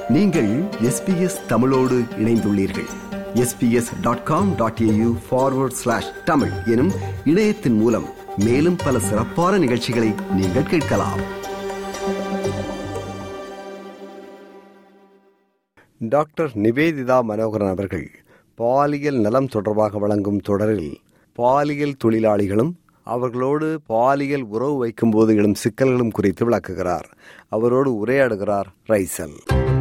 நீங்கள் எஸ்பிஎஸ் தமிழோடு இணைந்துள்ளீர்கள் SBS dot com dot AU forward slash Tamil எனும் இணையத்தின் மூலம் மேலும் பல சிறப்பான நிகழ்ச்சிகளை நீங்கள் கேட்கலாம் டாக்டர் நிவேதிதா மனோகரன் அவர்கள் பாலியல் நலம் தொடர்பாக வழங்கும் தொடரில் பாலியல் தொழிலாளிகளும் அவர்களோடு பாலியல் உறவு வைக்கும்போது எழும் சிக்கல்களும் குறித்து விளக்குகிறார் அவரோடு உரையாடுகிறார் ரைசல்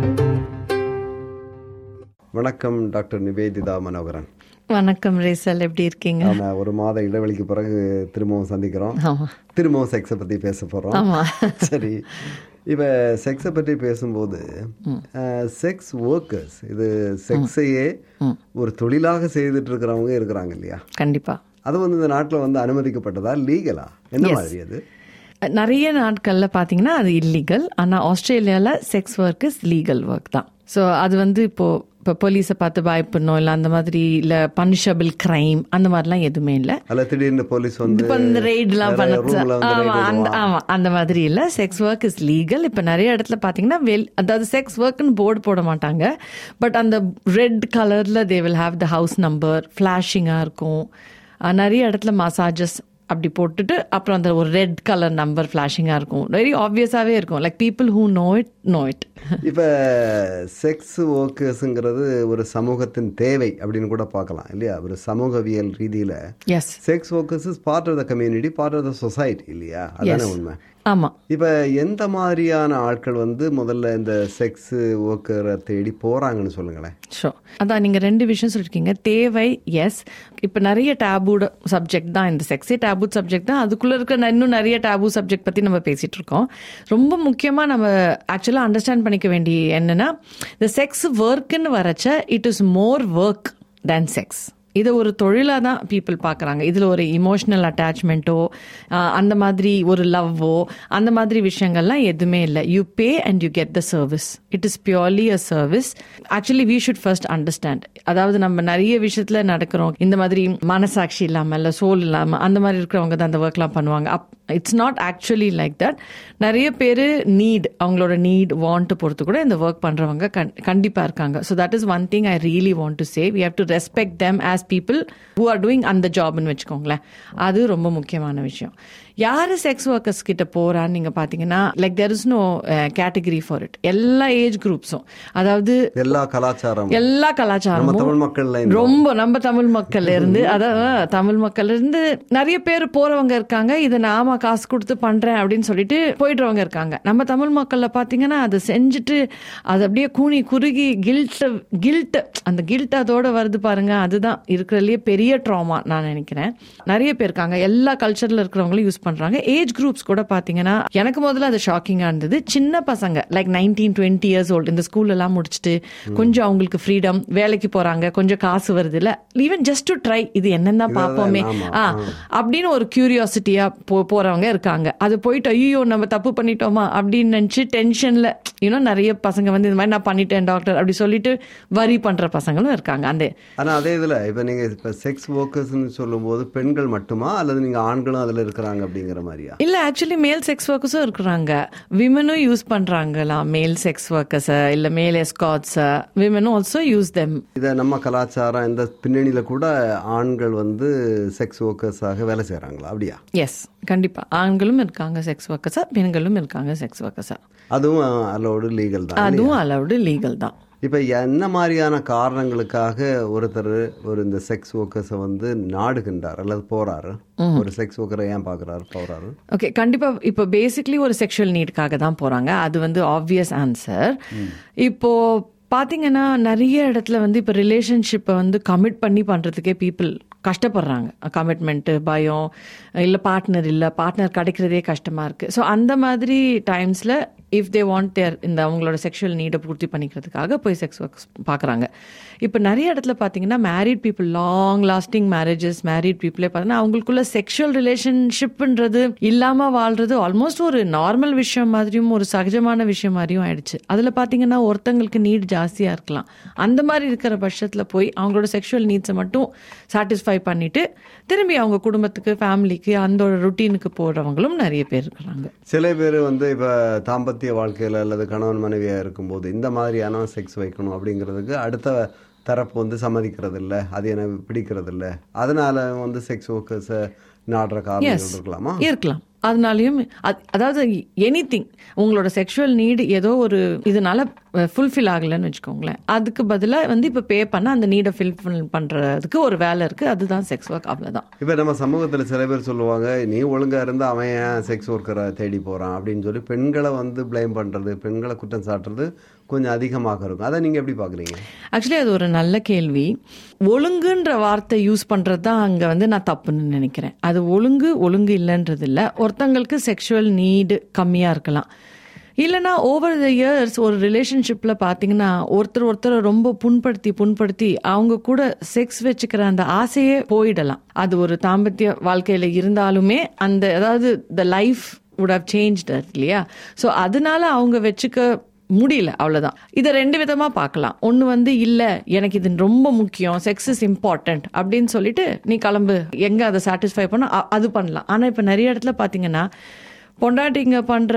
வணக்கம் டாக்டர் நிவேதிதா மனோகரன் வணக்கம் ரேசல் எப்படி இருக்கீங்க நாம ஒரு மாத இடைவெளிக்கு பிறகு திரும்பவும் சந்திக்கிறோம் ஆமா திரும்பவும் செக்ஸை பத்தி பேச போறோம் ஆமா சரி இப்ப செக்ஸை பற்றி பேசும்போது செக்ஸ் ஒர்க்கர்ஸ் இது செக்ஸையே ஒரு தொழிலாக செய்துட்டு இருக்கிறவங்க இருக்கிறாங்க இல்லையா கண்டிப்பா அது வந்து இந்த நாட்டில் வந்து அனுமதிக்கப்பட்டதா லீகலா என்ன மாதிரி அது நிறைய நாட்கள்ல பாத்தீங்கன்னா அது இல்லீகல் ஆனா ஆஸ்திரேலியால sex work is legal work தான் ஸோ அது வந்து இப்போ இப்போ போலீஸை பார்த்து பயப்படணும் இல்லை அந்த மாதிரி இல்லை பனிஷபிள் கிரைம் அந்த மாதிரிலாம் எதுவுமே இல்லை அல்ல திடீர்னு போலீஸ் வந்து இப்போ இந்த ரெய்ட்லாம் வேற பண்ண roomல வந்து raid ஆமா அந்த விடுவான். ஆமா அந்த மாதிரி இல்ல செக்ஸ் ஒர்க் இஸ் லீகல் இப்ப நிறைய இடத்துல பாத்தீங்கன்னா வெல் அதாவது செக்ஸ் ஒர்க்னு போர்டு போட மாட்டாங்க பட் அந்த ரெட் கலர்ல they will have the house number ஃபிளாஷிங்கா இருக்கும் அஹ் நிறைய இடத்துல மசாஜஸ் அப்படி போட்டுட்டு அப்புறம் அந்த ஒரு ரெட் கலர் நம்பர் ஃபிளாஷிங்கா இருக்கும் வெரி ஆப்வியஸாவே இருக்கும் like people who know it know it இப்ப செக்ஸ் ஒர்க்கர்ஸுங்கிறது ஒரு சமூகத்தின் தேவை அப்படின்னு கூட பார்க்கலாம் இல்லையா ஒரு சமூகவியல் ரீதியில yes sex workers is part of the community part of the society இல்லையா அதானே உண்மை ஆமா இப்ப எந்த மாதிரியான ஆட்கள் வந்து முதல்ல இந்த செக்ஸ் ஒர்க்கரை தேடி போறாங்கன்னு சொல்லுங்களேன் ஷோ அதான் நீங்க ரெண்டு விஷயம் சொல்லிருக்கீங்க தேவை எஸ் இப்ப நிறைய டேபூட் சப்ஜெக்ட் தான் இந்த செக்ஸே டேபூட் சப்ஜெக்ட் தான் அதுக்குள்ள இருக்க இன்னும் நிறைய டேபூ சப்ஜெக்ட் பத்தி நம்ம பேசிட்டு இருக்கோம் ரொம்ப முக்கியமா நம்ம ஆக்சுவலா அண்டர்ஸ்டாண்ட் பண்ணிக்க வேண்டிய என்னன்னா இந்த செக்ஸ் ஒர்க்குன்னு வரச்ச it is more work than sex இதை ஒரு தொழிலாக தான் பீப்புள் பார்க்குறாங்க இதில் ஒரு இமோஷனல் அட்டாச்மெண்ட்டோ அந்த மாதிரி ஒரு லவ்வோ அந்த மாதிரி விஷயங்கள்லாம் எதுவுமே இல்லை you pay and you get the service it is purely a service actually we should first understand அதாவது நம்ம நிறைய விஷயத்தில் நடக்கிறோம் இந்த மாதிரி மனசாட்சி இல்லாமல் இல்லை சோல் இல்லாமல் அந்த மாதிரி இருக்கிறவங்க தான் அந்த ஒர்க்லாம் பண்ணுவாங்க but it's not actually like that நிறைய பேர் நீட் அவங்களோட நீட் வாண்ட் பொறுத்து கூட இந்த ஒர்க் பண்ணுறவங்க கண்டிப்பாக இருக்காங்க so that is one thing I really want to say we have to respect them as people who are doing அந்த ஜாப்னு வச்சுக்கோங்களேன் அது ரொம்ப முக்கியமான விஷயம் யாரு செக்ஸ் ஒர்க்கர்ஸ் கிட்ட போறான்னு நீங்க பாத்தீங்கன்னா like there is no category for it எல்லா ஏஜ் குரூப்ஸும் அதாவது எல்லா கலாச்சாரம் எல்லா நம்ம கலாச்சாரமும் தமிழ் மக்கள்ல இந்த- ரொம்ப நம்ம தமிழ் மக்கள்ல இருந்து அதாவது தமிழ் மக்கள்ல இருந்து நிறைய பேர் போறவங்க இருக்காங்க இதை நாம காசு கொடுத்து பண்றேன் அப்படின்னு சொல்லிட்டு போயிடுறவங்க இருக்காங்க நம்ம தமிழ் மக்கள்ல பாத்தீங்கன்னா அதை செஞ்சுட்டு அது அப்படியே கூனி குறுகி கில்ட் கில்ட் அந்த கில்ட் அதோட வருது பாருங்க அதுதான் இருக்கிறதுலயே பெரிய ட்ராமா நான் நினைக்கிறேன் நிறைய பேர் இருக்காங்க எல்லா கல்ச்சர்ல இருக்கிறவங்களும் யூஸ் பண்றாங்க ஏஜ் குரூப்ஸ் கூட பாத்தீங்கன்னா எனக்கு முதல்ல அது ஷாக்கிங்கா இருந்தது சின்ன பசங்க like nineteen twenty years old இந்த ஸ்கூல் எல்லாம் முடிச்சுட்டு கொஞ்சம் அவங்களுக்கு ஃப்ரீடம் வேலைக்கு போறாங்க கொஞ்சம் காசு வருது இல்ல ஈவன் ஜஸ்ட் டு ட்ரை இது என்னன்னு தான் பார்ப்போமே ஆமா, ஆ அப்படின்னு ஒரு கியூரியாசிட்டியா போறவங்க இருக்காங்க அது போயிட்டு ஐயோ நம்ம தப்பு பண்ணிட்டோமா அப்படின்னு நினைச்சு டென்ஷன்ல இன்னும் நிறைய பசங்க வந்து இந்த மாதிரி நான் பண்ணிட்டேன் டாக்டர் அப்படி சொல்லிட்டு வரி பண்ற பசங்களும் இருக்காங்க அந்த ஆனா அதே இதுல இப்ப நீங்க இப்ப செக்ஸ் ஒர்க்கர்ஸ்னு சொல்லும்போது பெண்கள் மட்டுமா அல்லது நீங்க ஆண்களும் அதுல இருக்கிறாங்க அப்படிங்கிற மாதிரியா இல்ல ஆக்சுவலி மேல் செக்ஸ் ஒர்க்கர்ஸும் இருக்கிறாங்க விமனும் யூஸ் பண்றாங்களாம் மேல் செக்ஸ் ஒர்க்கர்ஸ் இல்ல மேல் எஸ்காட்ஸ் விமனும் ஆல்சோ யூஸ் தெம் இத நம்ம கலாச்சாரம் இந்த பின்னணியில கூட ஆண்கள் வந்து செக்ஸ் ஒர்க்கர்ஸாக வேலை செய்றாங்களா அப்படியா எஸ் கண்டிப்பா ஆண்களும் இருக்காங்க செக்ஸ் ஒர்க்கர்ஸா பெண்களும் இருக்காங்க செக்ஸ் ஒர்க்கர்ஸா அதுவும் அலோடு லீகல் தான் அதுவும் அலவுடு லீகல் தான் இப்ப என்ன மாதிரியான காரணங்களுக்காக ஒருத்தர் ஒரு இந்த செக்ஸ் ஒர்க்கர்ஸை வந்து நாடுகின்றார் அல்லது போறாரு ஒரு செக்ஸ் ஒர்க்கரை ஏன் பாக்குறாரு போறாரு ஓகே கண்டிப்பா இப்போ பேசிக்லி ஒரு செக்ஷுவல் நீடுக்காக தான் போறாங்க அது வந்து ஆப்வியஸ் ஆன்சர் இப்போ பாத்தீங்கன்னா நிறைய இடத்துல வந்து இப்போ ரிலேஷன்ஷிப்பை வந்து கமிட் பண்ணி பண்றதுக்கே பீப்புள் கஷ்டப்படுறாங்க கமிட்மெண்ட்டு பயம் இல்லை பார்ட்னர் இல்லை பார்ட்னர் கிடைக்கிறதே கஷ்டமா இருக்கு ஸோ அந்த மாதிரி டைம்ஸ்ல இஃப் தே வாண்ட் தேர் இந்த அவங்களோட செக்ஷுவல் நீடை பூர்த்தி பண்ணிக்கிறதுக்காக போய் செக்ஸ் ஒர்க்ஸ் பார்க்குறாங்க இப்போ நிறைய இடத்துல பார்த்தீங்கன்னா married people long lasting marriages married பீப்புளே பார்த்தீங்கன்னா அவங்களுக்குள்ள செக்ஷுவல் ரிலேஷன்ஷிப்ன்றது இல்லாமல் வாழ்றது ஆல்மோஸ்ட் ஒரு நார்மல் விஷயம் மாதிரியும் ஒரு சகஜமான விஷயம் மாதிரியும் ஆயிடுச்சு அதில் பார்த்தீங்கன்னா ஒருத்தங்களுக்கு நீட் ஜாஸ்தியாக இருக்கலாம் அந்த மாதிரி இருக்கிற பட்சத்தில் போய் அவங்களோட செக்ஷுவல் நீட்ஸை மட்டும் சாட்டிஸ்ஃபை பண்ணிட்டு திரும்பி அவங்க குடும்பத்துக்கு ஃபேமிலிக்கு அந்த ஒரு ருட்டீனுக்கு போடுறவங்களும் நிறைய பேர் இருக்கிறாங்க சில பேர் வந்து இப்ப தாம்பத்திய தாம்பத்திய வாழ்க்கையில் அல்லது கணவன் மனைவியாக இருக்கும்போது இந்த மாதிரியான செக்ஸ் வைக்கணும் அப்படிங்கிறதுக்கு அடுத்த தரப்பு வந்து சம்மதிக்கிறது இல்லை அது எனக்கு பிடிக்கிறது இல்லை அதனால வந்து செக்ஸ் ஒர்க்கர்ஸை நாடுற காரணங்கள் இருக்கலாமா இருக்கலாம் அதனாலயும் அத்- அதாவது எனி திங் உங்களோட செக்ஷுவல் நீடு ஏதோ ஒரு இதனால ஃபுல்ஃபில் ஆகலைன்னு வச்சுக்கோங்களேன் அதுக்கு பதிலாக வந்து இப்போ பே பண்ண அந்த நீடை ஃபில் பண்ணுறதுக்கு ஒரு வேலை இருக்குது அதுதான் செக்ஸ் ஒர்க் அவ்வளோதான் இப்போ நம்ம சமூகத்தில் சில பேர் சொல்லுவாங்க நீ ஒழுங்கா இருந்து அவன் ஏன் செக்ஸ் ஒர்க்கரை தேடி போகிறான் அப்படின்னு சொல்லி பெண்களை வந்து ப்ளேம் பண்ணுறது பெண்களை குற்றம் சாட்டுறது கொஞ்சம் அதிகமாக இருக்கும் அதை நீங்கள் எப்படி பார்க்குறீங்க ஆக்சுவலி அது ஒரு நல்ல கேள்வி ஒழுங்குன்ற வார்த்தை யூஸ் பண்ணுறது தான் அங்கே வந்து நான் தப்புன்னு நினைக்கிறேன் அது ஒழுங்கு ஒழுங்கு இல்லைன்றது இல்லை ஒருத்தங்களுக்கு செக்ஷுவல் நீடு கம்மியாக இருக்கலாம் இல்லைனா ஓவர் த இயர்ஸ் ஒரு ரிலேஷன்ஷிப்பில் பார்த்தீங்கன்னா ஒருத்தர் ஒருத்தரை ரொம்ப புண்படுத்தி புண்படுத்தி அவங்க கூட செக்ஸ் வச்சுக்கிற அந்த ஆசையே போயிடலாம் அது ஒரு தாம்பத்திய வாழ்க்கையில் இருந்தாலுமே அந்த அதாவது the life would have changed that இல்லையா ஸோ அதனால அவங்க வச்சுக்க முடியல அவ்வளவுதான் இதை ரெண்டு விதமா பார்க்கலாம் ஒன்னு வந்து இல்ல எனக்கு இது ரொம்ப முக்கியம் செக்ஸ் இஸ் இம்பார்ட்டன்ட் அப்படின்னு சொல்லிட்டு நீ கிளம்பு எங்க அதை சாட்டிஸ்ஃபை பண்ண அ- அது பண்ணலாம் ஆனா இப்ப நிறைய இடத்துல பாத்தீங்கன்னா பொண்டாட்டிங்க பண்ற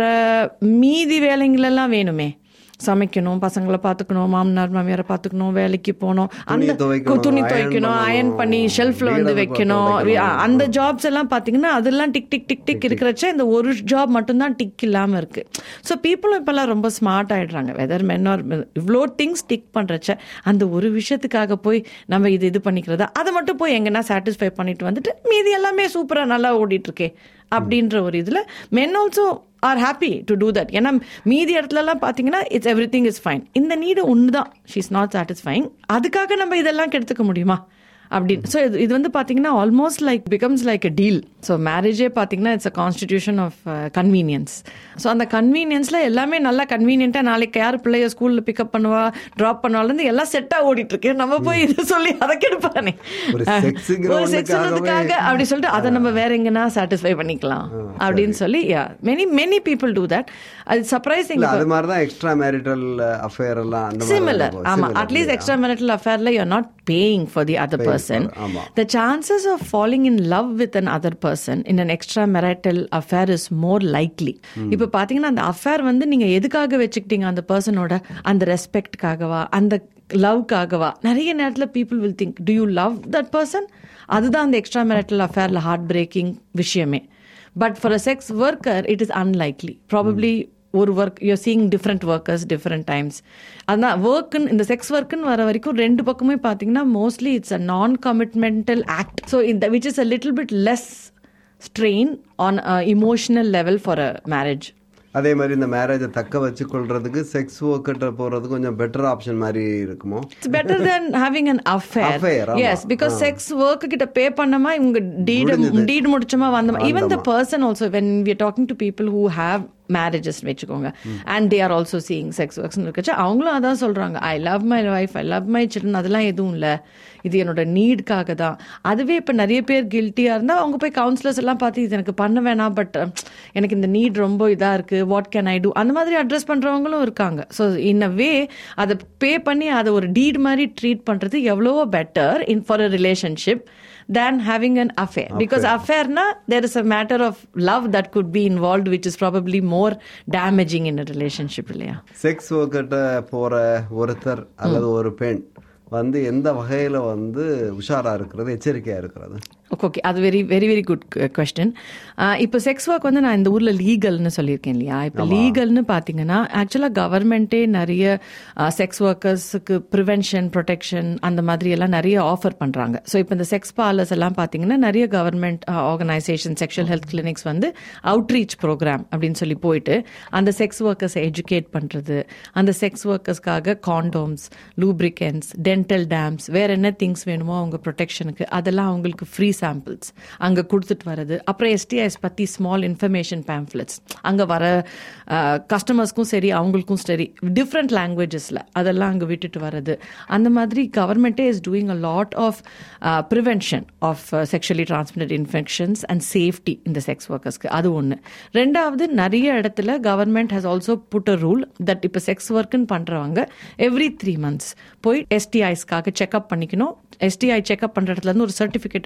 மீதி வேலைங்களெல்லாம் வேணுமே சமைக்கணும் பசங்களை பார்த்துக்கணும் மாமனார் மாமியாரை பார்த்துக்கணும் வேலைக்கு போகணும் அந்த துவைக்கணும், துணி iron துவைக்கணும் பண்ணணும், அயன் பண்ணி ஷெல்ஃப்ல வந்து வீடை வைக்கணும் துடைக்கணும். அந்த ஜாப்ஸ் எல்லாம் பாத்தீங்கன்னா அதெல்லாம் டிக் டிக் டிக் டிக் இருக்கிறச்ச இந்த ஒரு ஜாப் மட்டும்தான் டிக் இல்லாம இருக்கு ஸோ பீப்புளும் இப்பெல்லாம் ரொம்ப ஸ்மார்ட் ஆயிடுறாங்க வெதர் மென் ஆர் இவ்வளோ திங்ஸ் டிக் பண்றச்ச அந்த ஒரு விஷயத்துக்காக போய் நம்ம இது இது பண்ணிக்கிறதா அதை மட்டும் போய் எங்கன்னா சாட்டிஸ்ஃபை பண்ணிட்டு வந்துட்டு மீதி எல்லாமே சூப்பரா நல்லா ஓடிட்டு இருக்கே அப்படின்ற ஒரு இதுல men also are happy to do that ஏன்னா மீதி இடத்துலலாம் பார்த்தீங்கன்னா it's everything is fine இந்த நீடு ஒன்று தான் ஷீ இஸ் நாட் சாட்டிஸ்ஃபைங் அதுக்காக நம்ம இதெல்லாம் கெடுத்துக்க முடியுமா அப்படின்னு ஸோ இது இது வந்து பார்த்தீங்கன்னா almost like becomes like a deal so மேரேஜே பார்த்தீங்கன்னா it's a constitution of convenience so அந்த கன்வீனியன்ஸில் எல்லாமே நல்லா கன்வீனியண்ட்டாக நாளைக்கு யார் பிள்ளைய ஸ்கூலில் பிக்கப் பண்ணுவா ட்ராப் பண்ணுவாலேருந்து எல்லாம் செட்டாக ஓடிட்டு இருக்கு நம்ம போய் இதை சொல்லி அதை கெடுப்பானே ஒரு sexங்கிற ஒரு செக்ஸ்ன்றதுக்காக அப்படி சொல்லிட்டு அதை நம்ம வேற எங்கன்னா சாட்டிஸ்ஃபை பண்ணிக்கலாம் அப்படின்னு சொல்லி yeah many many people do that அது சர்ப்ரைசிங் இல்ல அது மாதிரி தான் எக்ஸ்ட்ரா மேரிட்டல் அஃபேர் எல்லாம் அந்த மாதிரி சிமிலர் இருக்கும். ஆமா Similar, அட்லீஸ்ட் இல்லையா? எக்ஸ்ட்ரா மேரிட்டல் அஃபேர்ல you not paying for the other person ஆமா. The chances of falling in love with an other person in an extra marital affair is more likely இப்போ பாத்தீங்கன்னா அந்த அஃபேர் வந்து நீங்க எதுக்காக வச்சுக்கிட்டீங்க அந்த பர்சனோட அந்த ரெஸ்பெக்ட்காகவா அந்த லவ்க்காகவா நிறைய நேரத்தில் people will think to you love that person அதுதான் அந்த எக்ஸ்ட்ரா மேரிட்டல் அஃபேர்ல ஹார்ட் பிரேக்கிங் விஷயமே but for a sex worker it is unlikely probably ஒரு work you seeing different workers different times அதான் ஒர்க்குன்னு இந்த செக்ஸ் ஒர்க்குன்னு வர வரைக்கும் ரெண்டு பக்கமே பார்த்தீங்கன்னா mostly it's a non commitmental act so இந்த which is a little bit less strain on emotional level for a marriage அதே மாதிரி இந்த மேரேஜை தக்க வச்சு கொள்றதுக்கு செக்ஸ் ஒர்க்கிட்ட போறது கொஞ்சம் பெட்டர் ஆப்ஷன் மாதிரி இருக்குமோ it's better then having an affair Affair, ஆமா. எஸ் பிகாஸ் செக்ஸ் ஒர்க் கிட்ட பே பண்ணமா இவங்க டீட் டீட் முடிச்சமா வந்தமா even the person also when we talking to people who have marriages வச்சுக்கோங்க and they are also seeing sex works இருக்கச்சு அவங்களும் அதான் சொல்றாங்க I love my wife I love my children அதெல்லாம் எதுவும் இல்லை இது என்னோட நீடுக்காக தான் அதுவே இப்போ நிறைய பேர் கில்ட்டியாக இருந்தால் அவங்க போய் கவுன்சிலர்ஸ் எல்லாம் பார்த்து இது எனக்கு பண்ண வேணாம் பட் எனக்கு இந்த நீட் ரொம்ப இதாக இருக்கு வாட் கேன் ஐ டூ அந்த மாதிரி அட்ரஸ் பண்ணுறவங்களும் இருக்காங்க ஸோ இன் அ வே அதை பே பண்ணி அதை ஒரு டீட் மாதிரி ட்ரீட் பண்ணுறது எவ்வளவோ better in for a relationship than having an affair because affair na there is a matter of love that could be involved which is probably more damaging in a relationship இல்லையா sex ஒர்க்கிட்ட போற ஒருத்தர் அல்லது ஒரு பெண் வந்து எந்த வகையில வந்து உஷாரா இருக்கிறது எச்சரிக்கையா இருக்கிறது ஓகே ஓகே அது very very very good question இப்போ செக்ஸ் ஒர்க் வந்து நான் இந்த ஊரில் லீகல்னு சொல்லியிருக்கேன் இல்லையா இப்போ லீகல்னு பார்த்தீங்கன்னா ஆக்சுவலாக கவர்மெண்ட்டே நிறைய செக்ஸ் ஒர்க்கர்ஸுக்கு ப்ரிவென்ஷன் ப்ரொடெக்ஷன் அந்த மாதிரி எல்லாம் நிறைய ஆஃபர் பண்ணுறாங்க ஸோ இப்போ இந்த செக்ஸ் பார்லர்ஸ் எல்லாம் பார்த்தீங்கன்னா நிறைய government organisation sexual health clinics வந்து அவுட்ரீச் ப்ரோக்ராம் அப்படின்னு சொல்லி போயிட்டு அந்த செக்ஸ் ஒர்க்கர்ஸை எஜுகேட் பண்ணுறது அந்த செக்ஸ் ஒர்க்கர்ஸ்க்காக காண்டோம்ஸ் லூப்ரிகன்ஸ் டென்டல் டேம்ஸ் வேற என்ன திங்ஸ் வேணுமோ அவங்க ப்ரொடெக்ஷனுக்கு அதெல்லாம் அவங்களுக்கு ஃப்ரீ சாம்பிள்ஸ் அங்கே கொடுத்துட்டு வர்றது அப்புறம் எஸ்டிஐஸ் பற்றி ஸ்மால் இன்ஃபர்மேஷன் பேம்ப்ளெட்ஸ் அங்கே வர கஸ்டமர்ஸ்க்கும் சரி அவங்களுக்கும் சரி டிஃப்ரெண்ட் லாங்குவேஜஸில் அதெல்லாம் அங்கே விட்டுட்டு வர்றது அந்த மாதிரி கவர்மெண்ட்டே is doing a lot of prevention of sexually transmitted infections and safety இந்த செக்ஸ் ஒர்க்கர்ஸ்க்கு அது ஒன்று ரெண்டாவது நிறைய இடத்துல government has also put a rule that இப்போ செக்ஸ் ஒர்க்குன்னு பண்ணுறவங்க எவ்ரி த்ரீ மந்த்ஸ் போய் எஸ்டிஐஸ்க்காக செக்அப் பண்ணிக்கணும் எஸ்டிஐ செக்அப் பண்ணுற இடத்துல இருந்து ஒரு சர்டிஃபிகேட்டை வாங்கிட்டு போய்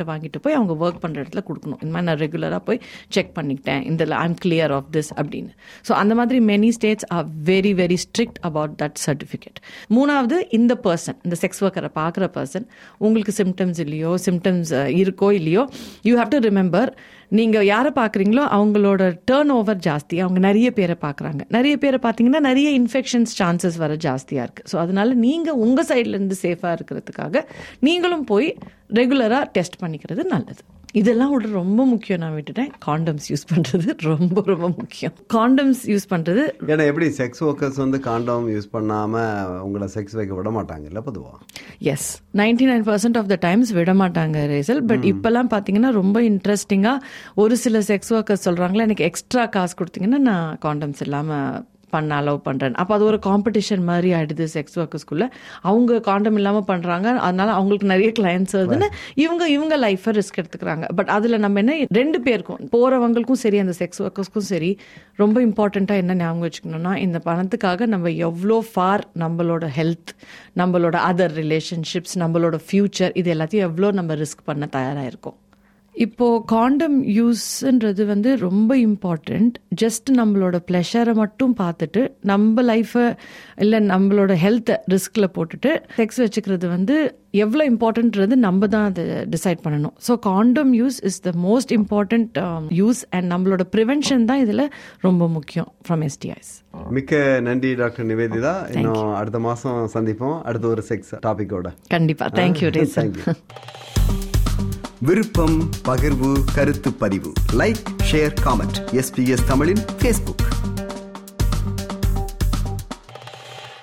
போய் அவங்க ஒர்க் பண்ணுற இடத்துல கொடுக்கணும் இந்த மாதிரி நான் ரெகுலராக போய் செக் பண்ணிக்கிட்டேன் இந்த ஐம் கிளியர் ஆஃப் திஸ் அப்படின்னு ஸோ அந்த மாதிரி many states are very very strict about that certificate மூணாவது இந்த பர்சன் இந்த செக்ஸ் ஒர்க்கரை பார்க்குற பர்சன் உங்களுக்கு சிம்டம்ஸ் இல்லையோ சிம்டம்ஸ் இருக்கோ இல்லையோ யூ ஹாவ் டு ரிமெம்பர் நீங்கள் யாரை பார்க்குறீங்களோ அவங்களோட டேர்ன் ஓவர் ஜாஸ்தி அவங்க நிறைய பேரை பார்க்குறாங்க நிறைய பேரை பார்த்தீங்கன்னா நிறைய இன்ஃபெக்ஷன்ஸ் சான்சஸ் வர ஜாஸ்தியாக இருக்குது ஸோ அதனால நீங்கள் உங்கள் சைட்லேருந்து சேஃபாக இருக்கிறதுக்காக நீங்களும் போய் ரெகுலராக டெஸ்ட் பண்ணிக்கிறது நல்லது இதெல்லாம் விட ரொம்ப முக்கியம் நான் விட்டுட்டேன் காண்டம்ஸ் யூஸ் பண்ணுறது ரொம்ப ரொம்ப முக்கியம் காண்டம்ஸ் யூஸ் பண்ணுறது ஏன்னா எப்படி செக்ஸ் ஒர்க்கர்ஸ் வந்து காண்டம் யூஸ் பண்ணாமல் உங்களை செக்ஸ் வைக்க விட மாட்டாங்கல்ல பொதுவாக yes ninety nine percent of the times விட மாட்டாங்க ரேசல் பட் இப்போல்லாம் பார்த்தீங்கன்னா ரொம்ப இன்ட்ரெஸ்டிங்காக ஒரு சில செக்ஸ் ஒர்க்கர்ஸ் சொல்கிறாங்களா எனக்கு எக்ஸ்ட்ரா காசு கொடுத்தீங்கன்னா நான் காண்டம்ஸ் இல்லாமல் பண்ண அலோவ் பண்ணுறேன் அப்போ அது ஒரு காம்படிஷன் மாதிரி ஆயிடுது செக்ஸ் ஒர்க்கர்ஸ்குள்ளே அவங்க காண்டம் இல்லாமல் பண்ணுறாங்க அதனால அவங்களுக்கு நிறைய கிளைண்ட்ஸ் வருதுன்னு இவங்க இவங்க லைஃப்பை ரிஸ்க் எடுத்துக்கிறாங்க பட் அதில் நம்ம என்ன ரெண்டு பேருக்கும் போகிறவங்களுக்கும் சரி அந்த செக்ஸ் ஒர்க்கர்ஸ்க்கும் சரி ரொம்ப இம்பார்ட்டண்ட்டாக என்ன ஞாபகம் வச்சுக்கணும்னா இந்த பணத்துக்காக நம்ம எவ்வளோ ஃபார் நம்மளோட ஹெல்த் நம்மளோட அதர் ரிலேஷன்ஷிப்ஸ் நம்மளோட ஃப்யூச்சர் இது எல்லாத்தையும் எவ்வளோ நம்ம ரிஸ்க் பண்ண தயாராக இருக்கோம் இப்போ காண்டம் யூஸ்ன்றது வந்து ரொம்ப இம்பார்ட்டண்ட் ஜஸ்ட் நம்மளோட ப்ளஷரை மட்டும் பார்த்துட்டு நம்ம லைஃப்பை இல்லை நம்மளோட ஹெல்த்தை ரிஸ்கில் போட்டுட்டு செக்ஸ் வச்சுக்கிறது வந்து எவ்வளோ இம்பார்ட்டன்ட்றது நம்ம தான் அதை டிசைட் பண்ணணும் so condom use is the most important use and நம்மளோட ப்ரிவென்ஷன் தான் இதில் ரொம்ப முக்கியம் ஃப்ரம் எஸ்டிஐஸ் மிக்க நன்றி டாக்டர் நிவேதிதா இன்னும் அடுத்த மாதம் சந்திப்போம் அடுத்த ஒரு செக்ஸ் டாபிக்கோட கண்டிப்பாக தேங்க்யூ ரேசன் தேங்க்யூ விருப்பம் பகிர்வு கருத்து பதிவு லைக் ஷேர் காமெண்ட் எஸ்பிஎஸ் தமிழின் ஃபேஸ்புக்